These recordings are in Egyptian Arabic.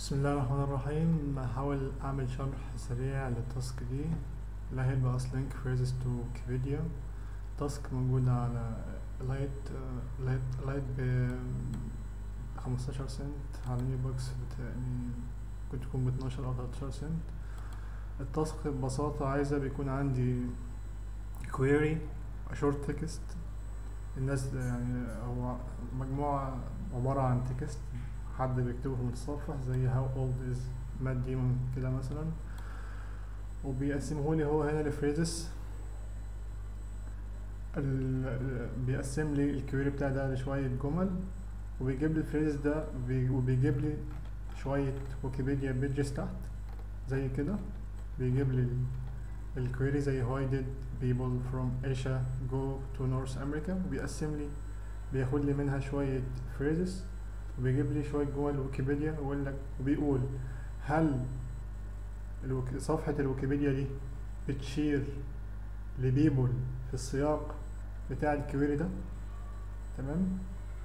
بسم الله الرحمن الرحيم هحاول اعمل شرح سريع للتاسك دي اللي هيبقى اصل لينك فريزز تو ويكيبيديا تاسك موجودة على لايت لايت لايت ب 15 سنت على نيو بوكس بتهيألي ممكن تكون ب 12 او 13 سنت التاسك ببساطة عايزة بيكون عندي query short text الناس يعني هو مجموعة عبارة عن تكست حد بيكتبه في المتصفح زي how old is مات ديمون كده مثلا وبيقسمه لي هو هنا لفريزز بيقسم لي الكويري بتاعي ده لشوية جمل وبيجيب لي الفريز ده بي وبيجيب لي شوية ويكيبيديا بيجز تحت زي كده بيجيب لي الكويري زي why did people from Asia go to North America وبيقسم لي بياخد لي منها شوية phrases وبيجيب لي شوية جمل ويكيبيديا ويقول لك وبيقول هل الوك... صفحة الويكيبيديا دي بتشير لبيبول في السياق بتاع الكويري ده تمام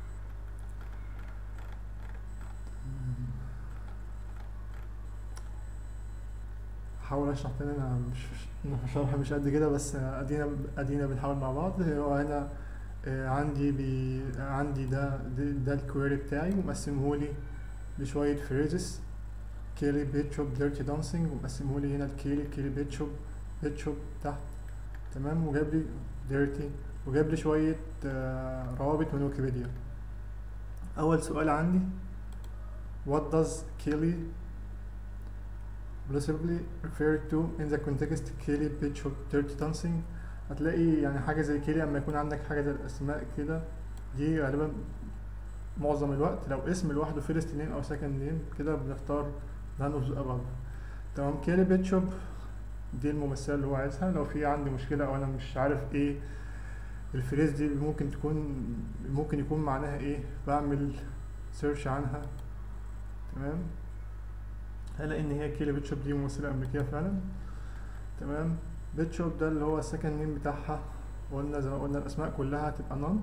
هحاول اشرح تاني انا مش مش شرح مش قد كده بس ادينا ادينا بنحاول مع بعض هو هنا آه، عندي بي عندي ده ده, ده الكويري بتاعي ومقسمهولي لشوية فريزز كيلي بيتشوب ديرتي دانسينج ومقسمهولي هنا الكيلي كيلي بيتشوب بيتشوب تحت تمام وجاب لي ديرتي وجاب لي شوية آه، روابط من ويكيبيديا أول سؤال عندي What does Kelly possibly refer to in the context Kelly Bishop Dirty Dancing هتلاقي يعني حاجة زي كده لما يكون عندك حاجة زي الأسماء كده دي غالبا معظم الوقت لو اسم لوحده فيرست نيم أو سكند نيم كده بنختار none of the above تمام كيلي بيتشوب دي الممثلة اللي هو عايزها لو في عندي مشكلة أو أنا مش عارف إيه الفريز دي ممكن تكون ممكن يكون معناها إيه بعمل سيرش عنها تمام هلاقي إن هي كيلي بيتشوب دي ممثلة أمريكية فعلا تمام بيتشوب ده اللي هو السكند نيم بتاعها قلنا زي ما قلنا الأسماء كلها هتبقى نون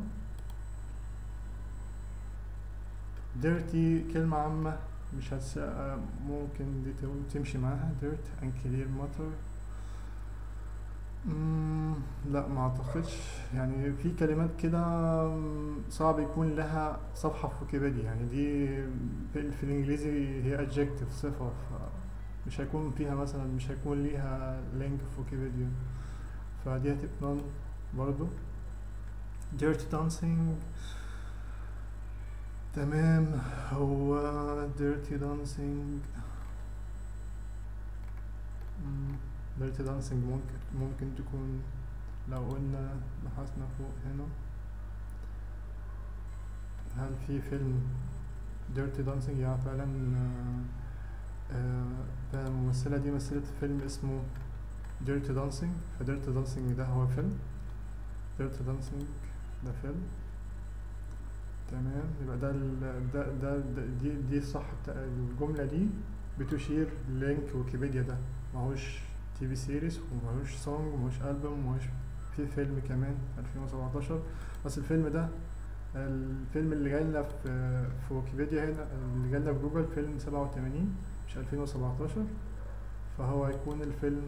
ديرتي كلمة عامة مش هتس ممكن دي تقول- تمشي معاها ديرت and clear matter مم، لا ما اعتقدش يعني في كلمات كده مم، صعب يكون لها صفحة في ويكيبيديا يعني دي في, في الانجليزي هي adjective صفة مش هيكون فيها مثلا مش هيكون ليها لينك في ويكيبيديا فدي هتبقى نون برضو dirty dancing تمام هو dirty dancing مم، dirty dancing ممكن ممكن تكون لو قلنا بحثنا فوق هنا هل في فيلم dirty dancing يعني فعلا آه، آه، ده الممثلة دي مثلت فيلم اسمه dirty dancing ف dirty dancing ده هو فيلم dirty dancing ده فيلم تمام يبقى ده ال ده ده, ده دي دي الصح بتاع الجملة دي بتشير لينك ويكيبيديا ده ماهوش تي في سيريز وماهوش سونج وماهوش ألبوم وماهوش في فيلم كمان 2017 بس الفيلم ده الفيلم اللي جاي لنا في في ويكيبيديا هنا اللي جاي لنا في جوجل فيلم 87 مش 2017 فهو هيكون الفيلم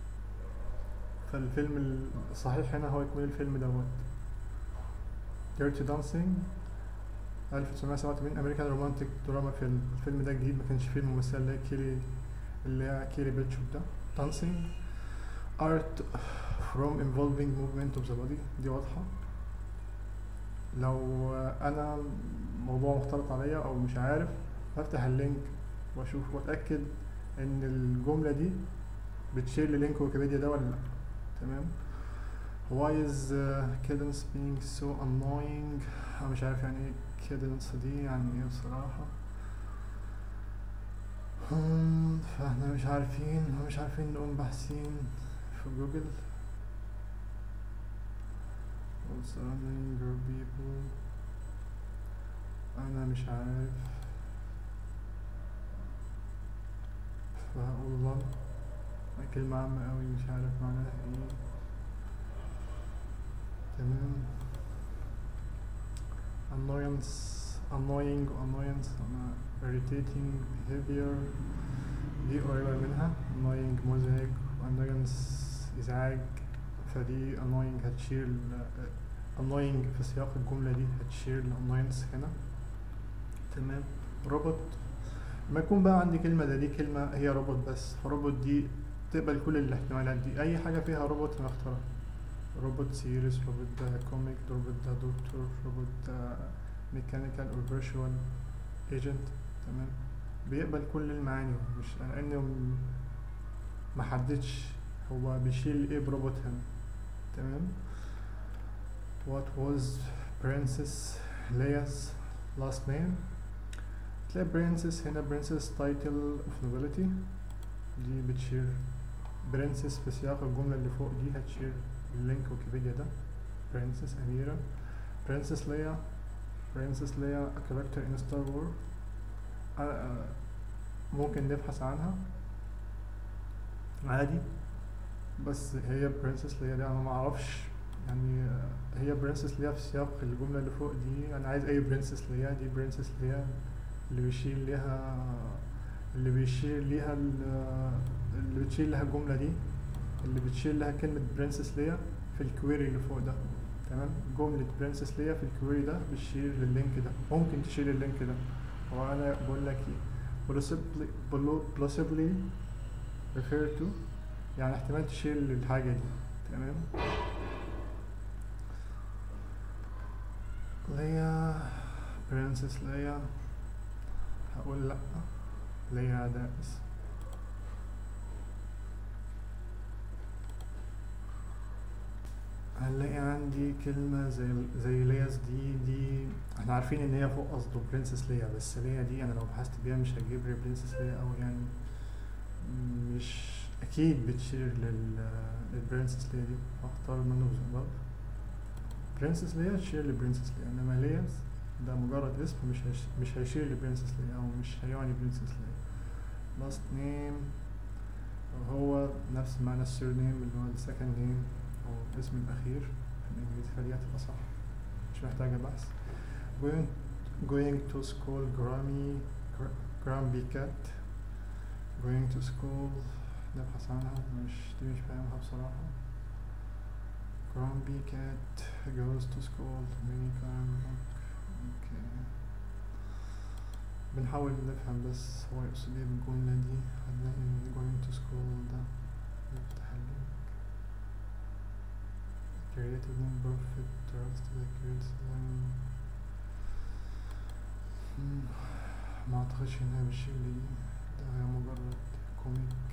فالفيلم الصحيح هنا هو يكون الفيلم دوت Dirty Dancing 1987 أمريكان رومانتك دراما فيلم الفيلم ده جديد ما كانش فيه الممثلة اللي هي كيلي اللي هي كيلي بيتشوب ده Dancing Art from involving movement of the body دي واضحة لو أنا موضوع مختلط عليا أو مش عارف بفتح اللينك وأشوف وأتأكد إن الجملة دي بتشير للينك ويكيبيديا ده ولا لأ تمام Why is uh, cadence being so annoying أنا مش عارف يعني ايه cadence دي يعني ايه بصراحة هم، فاحنا مش عارفين مش عارفين نقوم باحثين في جوجل concerning your people أنا مش عارف فهقول الله كلمة عامة أوي مش عارف معناها ايه تمام annoyance annoying annoyance أنا irritating behavior دي قريبة منها annoying مزعج annoyance إزعاج فدي annoying هتشيل annoying في سياق الجملة دي هتشيل annoyance هنا تمام روبوت ما يكون بقى عندي كلمة ده دي كلمة هي روبوت بس فروبوت دي تقبل كل الاحتمالات دي أي حاجة فيها روبوت أنا أختارها روبوت سيريس روبوت ده كوميك روبوت ده دكتور روبوت ده ميكانيكال أو فيرتشوال ايجنت تمام بيقبل كل المعاني مش لأنه م- محددش هو بيشيل ايه بروبوت هنا تمام what was princess Leia's last name تلاقي برنسس هنا برنسس تايتل اوف نوبيليتي دي بتشير برنسس في سياق الجملة اللي فوق دي هتشير اللينك ويكيبيديا ده برنسس أميرة برنسس ليا برنسس ليا a character in Star Wars آه، آه، ممكن نبحث عنها عادي بس هي برنسس ليا دي انا ما اعرفش يعني آه، هي برنسس ليا في سياق الجملة اللي فوق دي انا عايز اي برنسس ليا دي برنسس ليا اللي بيشير ليها اللي بيشير ليها ال- اللي بتشير لها الجملة دي اللي بتشير لها كلمة برنسس ليا في الكويري اللي فوق ده تمام جملة برنسس ليا في الكويري ده بتشير لللينك ده ممكن تشير اللينك ده وانا بقول لك ايه possibly below- possibly refer to يعني احتمال تشير للحاجة دي تمام ليا برنسس ليا هقول لأ ليا ده اسم هنلاقي عندي كلمة زي زي لياس دي دي احنا عارفين ان هي فوق قصده برنسس ليا بس ليا دي انا لو بحثت بيها مش هجيب لي برنسس ليا او يعني مش اكيد بتشير لل للبرنسس ليا دي هختار منه بالظبط برنسس ليا تشير لبرنسس ليا انما لياس ده مجرد اسم مش هيش مش هيشير لبرنسس ليا او مش هيعني برنسس ليا last name هو نفس معنى السير نيم اللي هو السكند نيم أو الاسم الأخير في الإنجليزي فدي هتبقى صح مش محتاجة بحث going going to school Grammy Grammy cat going to school نبحث عنها مش دي مش فاهمها بصراحة Grammy cat goes to school mini اوكي بنحاول نفهم بس هو يقصد ايه بالجملة دي هنلاقي ان going to school ده نفتح اللينك creative number fit trust the criticism مم، ما اعتقدش انها بالشيء دي ده هي مجرد كوميك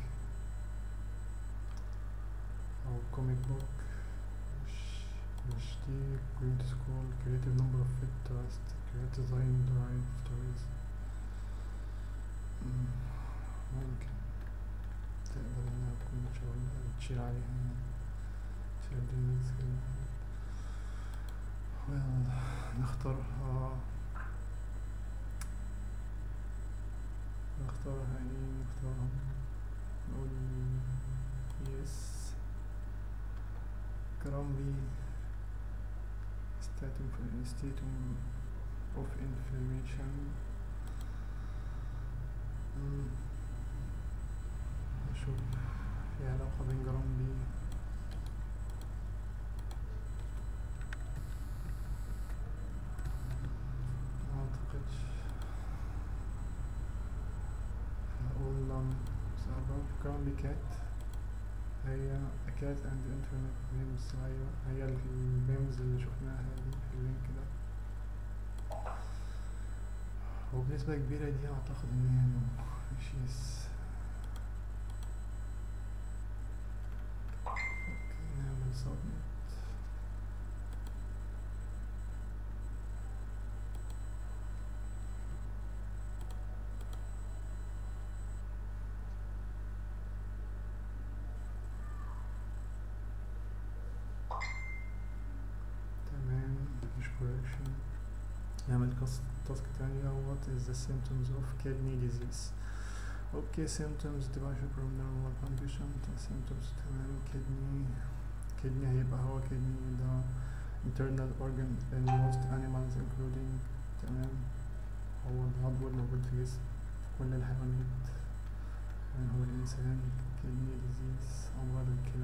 او كوميك بوك مش مش دي going to school creative number of fit trust creative design drive stories مم، ممكن تقدر انها تكون شغل تشير عليها يعني تشير دي مثل well نختارها نختارها ايه نختارها نقول يس كرامبي ستاتوم ستاتوم of inflammation مم. نشوف في علاقة بين جرامبي ما أعتقدش هقول لم سأعرف جرامبي كات هي a cat and internet memes أيوة هي الميمز اللي شفناها دي في اللينك ده وبنسبة كبيرة دي أعتقد إن هي نو مش يس أوكي نعمل submit تمام مفيش correction نعمل قص- تاسك تانية what is the symptoms of kidney disease okay symptoms deviation from normal condition symptoms تمام kidney kidney هيبقى هو kidney ده internal organ in most animals including تمام هو العضو الموجود في جسم كل الحيوانات من هو الإنسان كدني ديزيز أمراض الكلى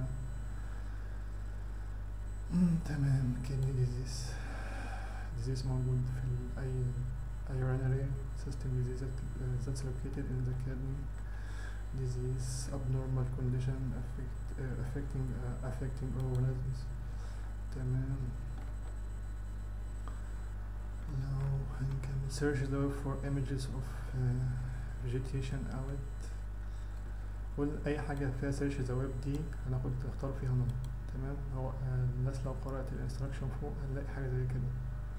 مم، تمام كدني ديزيز ديزيز موجود في ال- أي أي urinary system disease that- uh, that's located in the kidney disease abnormal condition affect, uh, affecting uh, affecting organisms تمام لو هنكمل search though for images of uh, vegetation out كل أي حاجة فيها search the web دي هناخد تختار فيها نمط تمام هو آه، الناس لو قرأت الانستراكشن فوق هنلاقي حاجة زي كده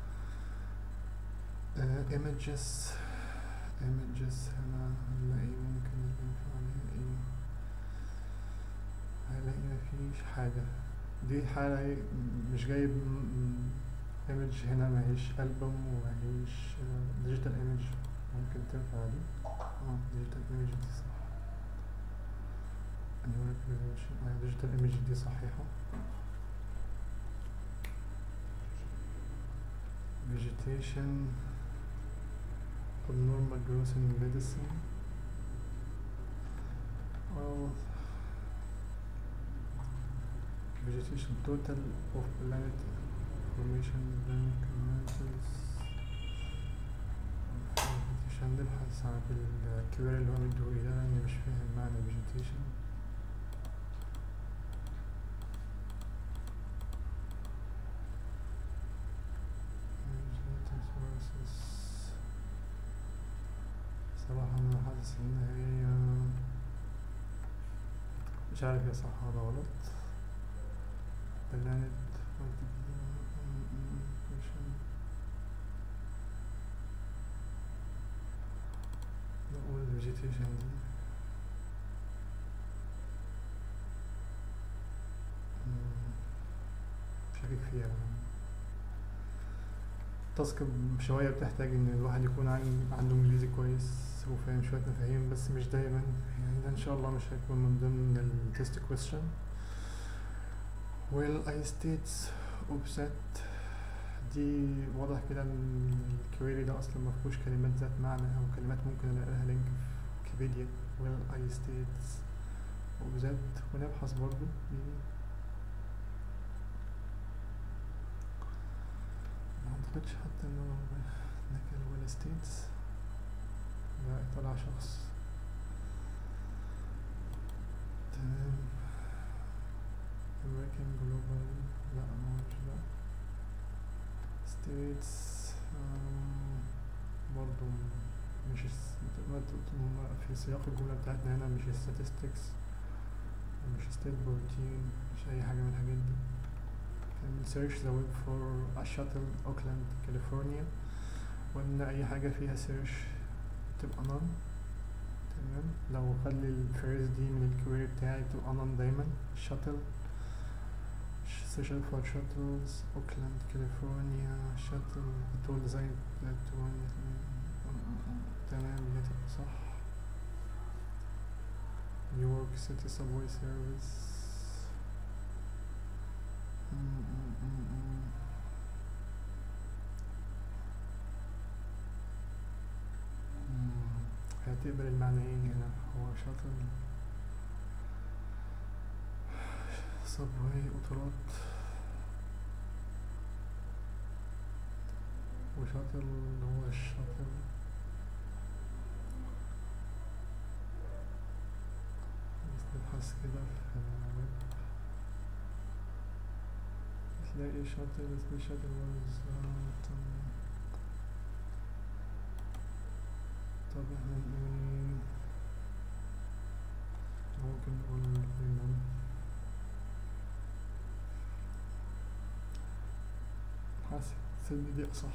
آه، images images هنا هنلاقي ممكن ينفع عليها ايه هنلاقي مفيش حاجة دي حالة إيه، م- مش جايب ايمج هنا ماهيش ألبوم وماهيش ديجيتال ايمج ممكن تنفع دي اه ديجيتال ايمج دي صح أنيوال resolution اه ديجيتال ايمج دي صحيحة vegetation abnormal growth in medicine well vegetation total of planet formation planet communities vegetation نبحث عن الكبير اللي هو مديهولي ده لأني مش فاهم معنى vegetation Vegetative sources. صراحة أنا حاسس إن هي مش عارف هي صح ولا غلط planet نقول vegetation دي مم، شاكك فيها تاسك شوية بتحتاج إن الواحد يكون عن- عنده إنجليزي كويس وفاهم شوية مفاهيم بس مش دايما يعني ده إن شاء الله مش هيكون من ضمن التست question well I states offset دي واضح كده إن الكويري ده أصلا مفهوش كلمات ذات معنى أو كلمات ممكن ألاقي لها لينك في ويكيبيديا well I states offset ونبحث برضو دي ما اعتقدش حتى انه هناك الويل ستيتس لا طلع شخص تمام American Global لا ما هوش ده States um, برضو مش الس- ما ت- ما- في سياق الجملة بتاعتنا هنا مش statistics مش state protein مش أي حاجة من الحاجات دي and search the web for a shuttle Oakland California وإن أي حاجة فيها search تبقى none تمام لو خلي الفيرز دي من الكويري بتاعي تبقى none دايما shuttle search for shuttles Oakland California shuttle tool design platform تمام دي هتبقى صح New York City Subway Service مم، مم، مم، مم. مم. هتقبل المعنيين هنا هو شاطر صبوي قطارات وشاطر اللي هو الشاطر بس نبحث كده في الويب تلاقي شاطر اسمه شاطر وزارة طب احنا نقول ايه ممكن نقول ريمون حاسس ان دي صح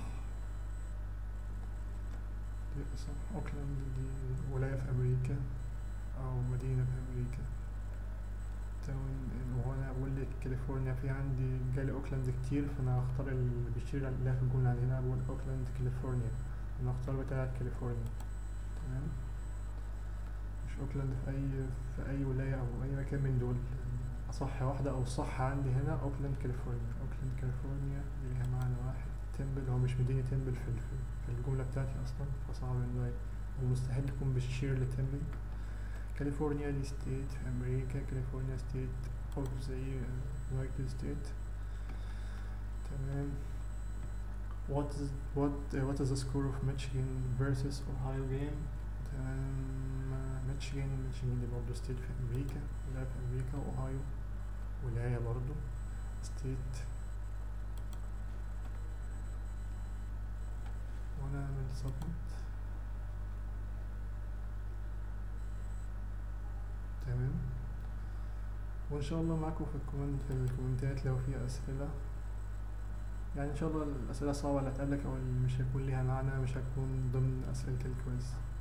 دي صح اوكلاند دي ولاية في امريكا او مدينة في امريكا تاون وهنا بقول لك كاليفورنيا في عندي جالي اوكلاند كتير فانا هختار اللي بيشير اللي هي في الجملة عندي هنا بقول اوكلاند كاليفورنيا انا هختار بتاعت كاليفورنيا تمام مش اوكلاند في اي في اي ولاية او اي مكان من دول اصح واحدة او الصح عندي هنا اوكلاند كاليفورنيا اوكلاند كاليفورنيا دي ليها معنى واحد تمبل هو مش مديني تمبل في ال- في الجملة بتاعتي أصلا فصعب إنه ي- ومستحيل يكون بيشير لتمبل كاليفورنيا دي ستيت في أمريكا كاليفورنيا ستيت أو زي يونايتد ستيت تمام what is what uh, what is the score of Michigan versus Ohio game تمام ميشيغان ميشيغان دي برضه ستيت في أمريكا ولاعب في أمريكا وأوهايو ولاية برضه ستيت وأنا من سبمت تمام وإن شاء الله معاكم في الكومنت في الكومنتات لو في أسئلة يعني إن شاء الله الأسئلة الصعبة اللي هتقابلك أو اللي مش هيكون ليها معنى مش هتكون ضمن أسئلة الكويز